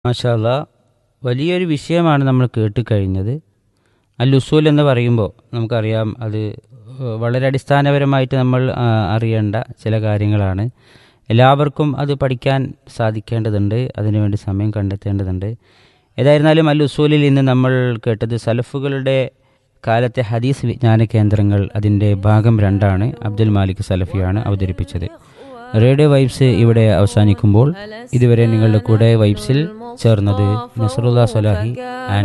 മാഷാല്ല വലിയൊരു വിഷയമാണ് നമ്മൾ കേട്ട് കഴിഞ്ഞത് അൽ ഉസൂൽ എന്ന് പറയുമ്പോൾ നമുക്കറിയാം അത് ഏഹ്, വളരെ അടിസ്ഥാനപരമായിട്ട് നമ്മൾ ആ, അറിയേണ്ട ചില കാര്യങ്ങളാണ് എല്ലാവർക്കും അത് പഠിക്കാൻ സാധിക്കേണ്ടതുണ്ട് അതിനുവേണ്ടി സമയം കണ്ടെത്തേണ്ടതുണ്ട് ഏതായിരുന്നാലും അൽ ഉസൂലിൽ ഇന്ന് നമ്മൾ കേട്ടത് സലഫുകളുടെ കാലത്തെ ഹദീസ് വിജ്ഞാന കേന്ദ്രങ്ങൾ അതിൻ്റെ ഭാഗം രണ്ടാണ് അബ്ദുൽ മാലിക് സലഫിയാണ് അവതരിപ്പിച്ചത് റേഡിയോ വൈബ്സ് ഇവിടെ അവസാനിക്കുമ്പോൾ ഇതുവരെ നിങ്ങളുടെ കൂടെ വൈബ്സിൽ ചേർന്നത് നസറുല്ല സലാഹി ആൻഡ്